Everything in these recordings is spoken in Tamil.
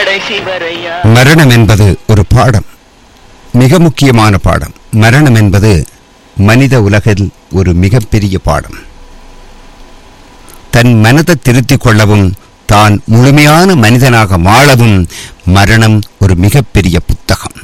கடைசி வரையா மரணம் என்பது ஒரு பாடம் மிக முக்கியமான பாடம் மரணம் என்பது மனித உலகில் ஒரு மிகப்பெரிய பாடம் தன் மனதை திருத்திக் கொள்ளவும் தான் முழுமையான மனிதனாக வாழவும் மரணம் ஒரு மிகப்பெரிய புத்தகம்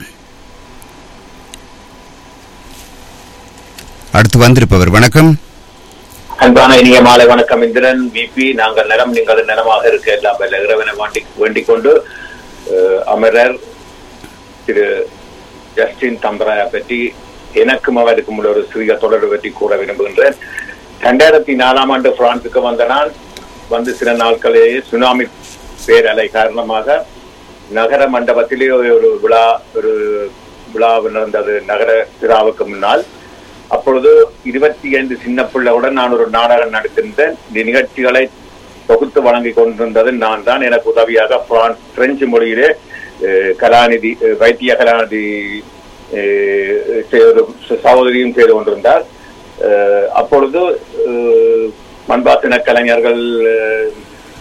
அடுத்து வந்திருப்பவர் வணக்கம் அன்பான இனிய மாலை வணக்கம் இந்திரன் விபி நாங்கள் நலம் நீங்கள் நலமாக இருக்க எல்லாம் வல்ல இறைவனை வேண்டி வேண்டிக் கொண்டு அஹ், அமரர் திரு ஜஸ்டின் தம்பராயா பற்றி எனக்கும் அவருக்கும் உள்ள ஒரு சிறிய தொடர்பு பற்றி கூற விரும்புகின்றேன் ரெண்டாயிரத்தி நாலாம் ஆண்டு பிரான்சுக்கு வந்த நான் வந்து சில நாட்களே சுனாமி பேரலை காரணமாக நகர மண்டபத்திலே ஒரு விழா ஒரு விழா நடந்தது நகர விழாவுக்கு முன்னால் அப்பொழுது இருபத்தி ஐந்து சின்ன பிள்ளையுடன் நான் ஒரு நாடகம் நடத்திருந்தேன் இந்த நிகழ்ச்சிகளை தொகுத்து வழங்கி கொண்டிருந்தது நான் தான் எனக்கு உதவியாக பிரான்ஸ் பிரெஞ்சு மொழியிலே அஹ், கலாநிதி அஹ், வைத்திய கலாநிதி அஹ், செய்து- சகோதரியும் செய்து கொண்டிருந்தார் அஹ், அப்பொழுது அஹ், மண்பாசன கலைஞர்கள் அஹ்,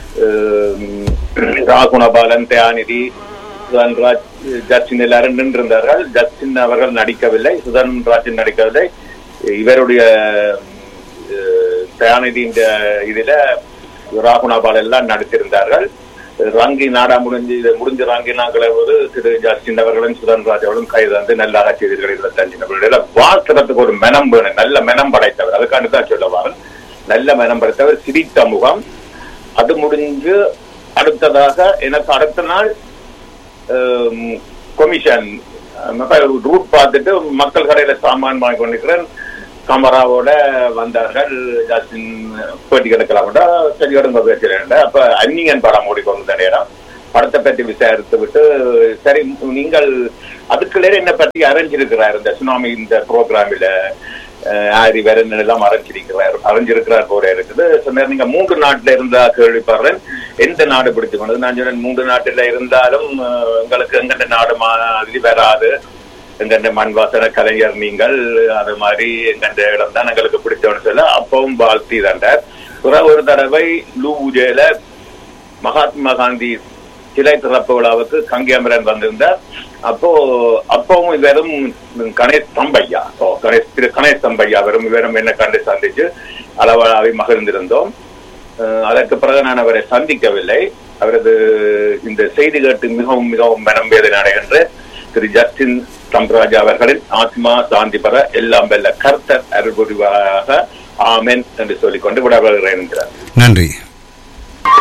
அஹ், ராகுணபாலன் தயாநிதி சுதன்ராஜ் ஜஸ்டின் எல்லாரும் நின்றிருந்தார்கள் ஜஸ்டின் அவர்கள் நடிக்கவில்லை சுதன்ராஜன் நடிக்கவில்லை இவருடைய அஹ், தயாநிதி இந்த இதுல ராகுணாபால் எல்லாம் நடித்திருந்தார்கள் ராங்கி நாடா முடிஞ்சு இது முடிஞ்ச ராங்கி நாட்களை போது திரு ஜஸ்டின் அவர்களும் சுதன்ராஜ் அவர்களும் கைது வந்து நல்லாக செய்தீர்கள் இருபத்தஞ்சு நபர்கள் வாழ்த்துறதுக்கு ஒரு மெனம் வேணும் நல்ல மெனம் படைத்தவர் அதுக்காண்டு தான் சொல்ல வரேன் நல்ல மெனம் படைத்தவர் சிரித்த முகம் அது முடிஞ்சு அடுத்ததாக எனக்கு அடுத்த நாள் கொமிஷன் ரூட் பார்த்துட்டு மக்கள் கடையில சாமான் வாங்கி கொண்டிருக்கிறேன் கமராவோட வந்தார்கள் ஜாஸ்தின் பேட்டி கிடக்கலாம் சரி கிடங்க பேசுறேன் அப்ப அந்நியன் படம் ஓடிக்கொண்டு நேரம் படத்தை பற்றி விசாரித்து விட்டு சரி நீங்கள் அதுக்குள்ளே என்ன பற்றி அறிஞ்சிருக்கிறார் இந்த சுனாமி இந்த ப்ரோக்ராமில் ஆரி வரன் எல்லாம் அறிஞ்சிருக்கிறார் அறிஞ்சிருக்கிறார் போல இருக்குது சொன்னார் நீங்க மூன்று நாட்டுல இருந்தா கேள்விப்படுறேன் எந்த நாடு பிடிச்சு கொண்டது நான் சொன்னேன் மூன்று நாட்டுல இருந்தாலும் அஹ், எங்களுக்கு எங்கெந்த நாடு மாதிரி வராது எங்கெந்த மண் வாசன கலைஞர் நீங்கள் அது மாதிரி எங்கெந்த இடம் தான் எங்களுக்கு பிடிச்சவன்னு சொல்ல அப்பவும் வாழ்த்தி தண்டார் பிறகு ஒரு தடவை லூஜேல மகாத்மா காந்தி சிலை திறப்பு விழாவுக்கு கங்கியமரன் வந்திருந்தார் அப்போ அப்பவும் இவரும் கணேஷ் தம்பையா ஓ கணேஷ் திரு கணேஷ் தம்பையா வரும் இவரும் என்ன கண்டு சந்திச்சு அளவலாவை மகிழ்ந்திருந்தோம் அஹ் அதற்கு பிறகு நான் அவரை சந்திக்கவில்லை அவரது இந்த செய்தி கேட்டு மிகவும் மிகவும் மனம் வேதனை அடைகின்ற திரு ஜஸ்டின் தம்பராஜா அவர்களின் ஆத்மா சாந்தி பெற எல்லாம் வெல்ல கர்த்தர் அருள் புரிவாராக ஆமென் என்று சொல்லிக்கொண்டு விடப்படுகிறேன் என்கிறார் நன்றி